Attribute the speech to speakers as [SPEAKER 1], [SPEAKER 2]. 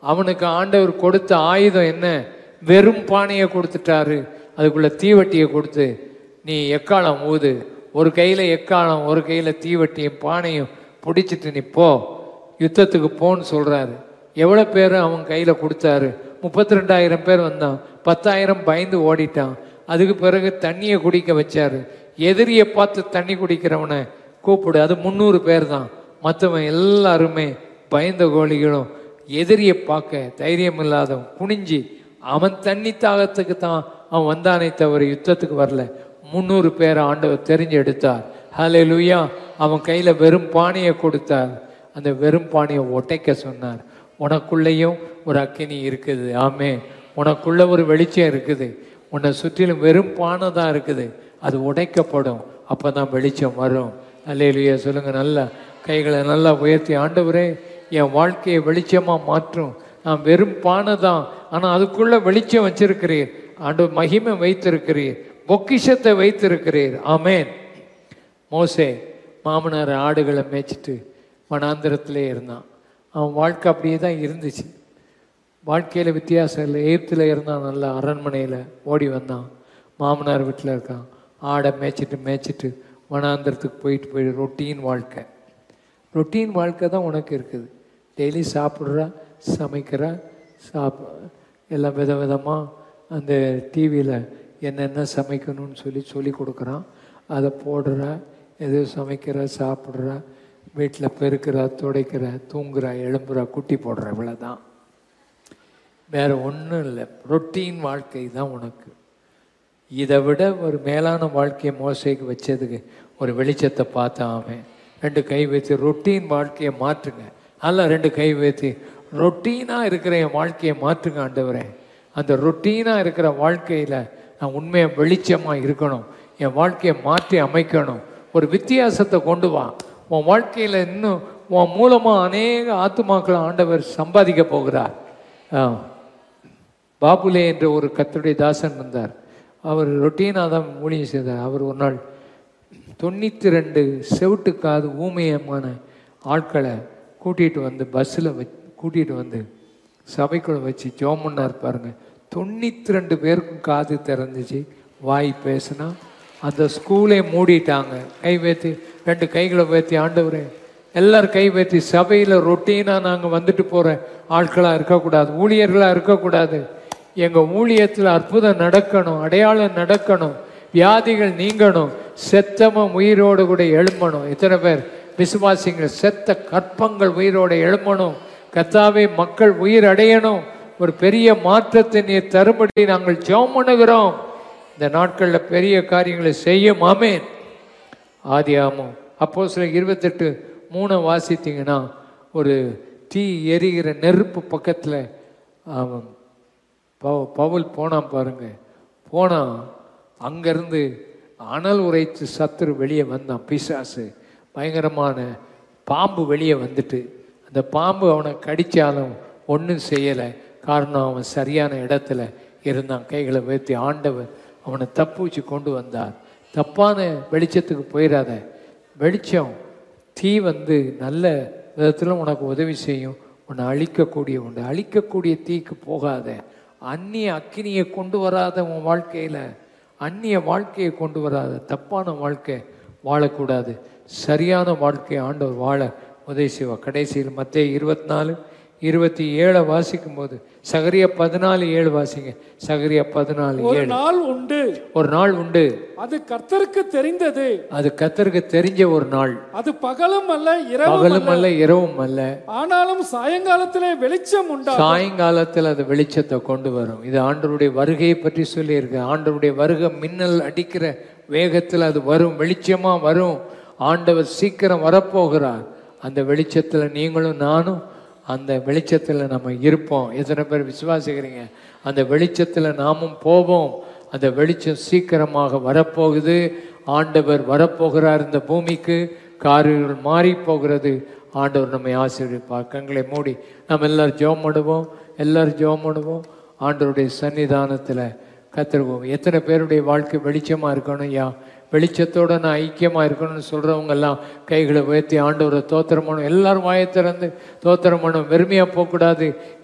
[SPEAKER 1] அவனுக்கு ஆண்டவர் கொடுத்த ஆயுதம் என்ன வெறும் பானையை கொடுத்துட்டாரு அதுக்குள்ள தீவட்டியை கொடுத்து நீ எக்காலம் ஊது ஒரு கையில எக்காலம் ஒரு கையில தீவட்டியும் பானையும் பிடிச்சிட்டு நீ போ யுத்தத்துக்கு போன்னு சொல்றாரு எவ்வளவு பேர் அவன் கையில கொடுத்தாரு முப்பத்தி ரெண்டாயிரம் பேர் வந்தான் பத்தாயிரம் பயந்து ஓடிட்டான் அதுக்கு பிறகு தண்ணியை குடிக்க வச்சாரு எதிரியை பார்த்து தண்ணி குடிக்கிறவனை கூப்பிடு அது முந்நூறு பேர் தான் மற்றவன் எல்லாருமே பயந்த கோழிகளும் எதிரியை பார்க்க தைரியம் இல்லாதவன் குனிஞ்சி அவன் தண்ணி தாகத்துக்கு தான் அவன் வந்தானே தவிர யுத்தத்துக்கு வரல முந்நூறு பேர் ஆண்டவர் தெரிஞ்சு எடுத்தார் ஹலே லுயா அவன் கையில வெறும் பானையை கொடுத்தார் அந்த வெறும் பானையை ஒட்டைக்க சொன்னார் உனக்குள்ளேயும் ஒரு அக்கினி இருக்குது ஆமே உனக்குள்ள ஒரு வெளிச்சம் இருக்குது உன்னை சுற்றிலும் வெறும் பானை தான் இருக்குது அது உடைக்கப்படும் அப்பதான் வெளிச்சம் வரும் அல்லேலுயா சொல்லுங்க நல்லா கைகளை நல்லா உயர்த்தி ஆண்டவரே என் வாழ்க்கையை வெளிச்சமா மாற்றும் நான் வெறும் பானை தான் ஆனா அதுக்குள்ள வெளிச்சம் வச்சிருக்கிறீர் ஆண்டு மகிமை வைத்திருக்கிறீர் பொக்கிஷத்தை வைத்திருக்கிறீர் ஆமேன் மோசே மாமனார் ஆடுகளை மேய்ச்சிட்டு வனாந்திரத்திலே இருந்தான் அவன் வாழ்க்கை அப்படியே தான் இருந்துச்சு வாழ்க்கையில் வித்தியாசம் இல்லை எகிப்தில் இருந்தான் நல்லா அரண்மனையில் ஓடி வந்தான் மாமனார் வீட்டில் இருக்கான் ஆடை மேய்ச்சிட்டு மேய்ச்சிட்டு வனாந்திரத்துக்கு போயிட்டு போய் ரொட்டீன் வாழ்க்கை ரொட்டீன் வாழ்க்கை தான் உனக்கு இருக்குது டெய்லி சாப்பிட்றா சமைக்கிறா சாப் எல்லாம் வித விதமாக அந்த டிவியில் என்னென்ன சமைக்கணும்னு சொல்லி சொல்லி கொடுக்குறான் அதை போடுறா எது சமைக்கிறா சாப்பிட்றா வீட்டில் பெருக்கிறா துடைக்கிறா தூங்குறா எழும்புறா குட்டி போடுறா இவ்வளோதான் வேற ஒன்றும் இல்லை ரொட்டீன் வாழ்க்கை தான் உனக்கு இதை விட ஒரு மேலான வாழ்க்கையை மோசைக்கு வச்சதுக்கு ஒரு வெளிச்சத்தை பார்த்தான் அவன் ரெண்டு கை வைத்து ரொட்டீன் வாழ்க்கையை மாற்றுங்க அல்ல ரெண்டு கை வைத்து ரொட்டீனாக இருக்கிற என் வாழ்க்கையை மாற்றுங்க ஆண்டவரே அந்த ரொட்டீனாக இருக்கிற வாழ்க்கையில் நான் உண்மையாக வெளிச்சமாக இருக்கணும் என் வாழ்க்கையை மாற்றி அமைக்கணும் ஒரு வித்தியாசத்தை கொண்டு வா உன் வாழ்க்கையில் இன்னும் உன் மூலமாக அநேக ஆத்துமாக்களை ஆண்டவர் சம்பாதிக்க போகிறார் ஆ பாபுலே என்ற ஒரு கத்தருடைய தாசன் வந்தார் அவர் ரொட்டீனாக தான் ஊழியம் செய்தார் அவர் ஒரு நாள் தொண்ணூற்றி ரெண்டு செவிட்டுக்காது ஊமையமான ஆட்களை கூட்டிகிட்டு வந்து பஸ்ஸில் வ கூட்டிகிட்டு வந்து சபைக்குள்ள வச்சு ஜோமன்னார் பாருங்க தொண்ணூற்றி ரெண்டு பேருக்கும் காது திறந்துச்சு வாய் பேசுனா அந்த ஸ்கூலே மூடிட்டாங்க கை வைத்து ரெண்டு கைகளை வைத்தி ஆண்டவரே எல்லாரும் கை வைத்தி சபையில் ரொட்டீனாக நாங்கள் வந்துட்டு போகிற ஆட்களாக இருக்கக்கூடாது ஊழியர்களாக இருக்கக்கூடாது எங்கள் ஊழியத்தில் அற்புதம் நடக்கணும் அடையாளம் நடக்கணும் வியாதிகள் நீங்கணும் செத்தம உயிரோடு கூட எழும்பணும் எத்தனை பேர் விசுவாசிங்கள் செத்த கற்பங்கள் உயிரோடு எழும்பணும் கத்தாவே மக்கள் உயிர் அடையணும் ஒரு பெரிய மாற்றத்தை நீர் தரும்படி நாங்கள் ஜெபம் பண்ணுகிறோம் இந்த நாட்களில் பெரிய காரியங்களை செய்யும் ஆமேன் ஆதி ஆமாம் அப்போ சில இருபத்தெட்டு மூணை வாசித்தீங்கன்னா ஒரு தீ எரிகிற நெருப்பு பக்கத்தில் அவன் பவு பவுல் போனான் பாருங்க போனான் அங்கேருந்து அனல் உரைத்து சத்துரு வெளியே வந்தான் பிசாசு பயங்கரமான பாம்பு வெளியே வந்துட்டு அந்த பாம்பு அவனை கடித்தாலும் ஒன்றும் செய்யலை காரணம் அவன் சரியான இடத்துல இருந்தான் கைகளை உயர்த்தி ஆண்டவர் அவனை தப்புச்சு கொண்டு வந்தார் தப்பான வெளிச்சத்துக்கு போயிடாத வெளிச்சம் தீ வந்து நல்ல விதத்தில் உனக்கு உதவி செய்யும் உன்னை அழிக்கக்கூடிய உண்டு அழிக்கக்கூடிய தீக்கு போகாத அந்நிய அக்கினியை கொண்டு வராத உன் வாழ்க்கையில் அந்நிய வாழ்க்கையை கொண்டு வராத தப்பான வாழ்க்கை வாழக்கூடாது சரியான வாழ்க்கையை ஆண்டவர் வாழ உதவி செய்வா கடைசியில் மத்திய இருபத்தி நாலு இருபத்தி ஏழை வாசிக்கும் போது சகரியா பதினாலு ஏழு வாசிங்க சகரியா பதினாலு
[SPEAKER 2] ஒரு
[SPEAKER 1] ஏழு
[SPEAKER 2] நாள் உண்டு
[SPEAKER 1] ஒரு நாள் உண்டு
[SPEAKER 2] அது கர்த்தருக்கு தெரிந்தது
[SPEAKER 1] அது கத்தருக்கு தெரிஞ்ச ஒரு நாள்
[SPEAKER 2] அது பகலும் அல்ல இரவும்
[SPEAKER 1] பகலும் அல்ல இரவும் அல்ல
[SPEAKER 2] ஆனாலும் சாயங்காலத்திலே வெளிச்சம் உண்டா
[SPEAKER 1] சாயங்காலத்தில் அது வெளிச்சத்தை கொண்டு வரும் இது ஆண்டவருடைய வருகையை பற்றி சொல்லியிருக்கு ஆண்டவருடைய வருகை மின்னல் அடிக்கிற வேகத்தில் அது வரும் வெளிச்சமா வரும் ஆண்டவர் சீக்கிரம் வரப்போகிறார் அந்த வெளிச்சத்தில் நீங்களும் நானும் அந்த வெளிச்சத்தில் நம்ம இருப்போம் எத்தனை பேர் விசுவாசிக்கிறீங்க அந்த வெளிச்சத்தில் நாமும் போவோம் அந்த வெளிச்சம் சீக்கிரமாக வரப்போகுது ஆண்டவர் வரப்போகிறார் இந்த பூமிக்கு காரியங்கள் மாறி போகிறது ஆண்டவர் நம்மை ஆசீர்வதிப்பார் கண்களை மூடி நம்ம எல்லாரும் ஜெபம் பண்ணுவோம் எல்லாரும் ஜெபம் பண்ணுவோம் ஆண்டவருடைய சன்னிதானத்தில் கத்திருவோம் எத்தனை பேருடைய வாழ்க்கை வெளிச்சமா இருக்கணும் ஐயா வெளிச்சத்தோட நான் ஐக்கியமா இருக்கணும்னு சொல்றவங்க எல்லாம் கைகளை உயர்த்தி ஆண்டவரை தோத்திரம் பண்ணும் எல்லாரும் வாயை திறந்து தோத்திரம் பண்ணும் வெறுமையா போகக்கூடாது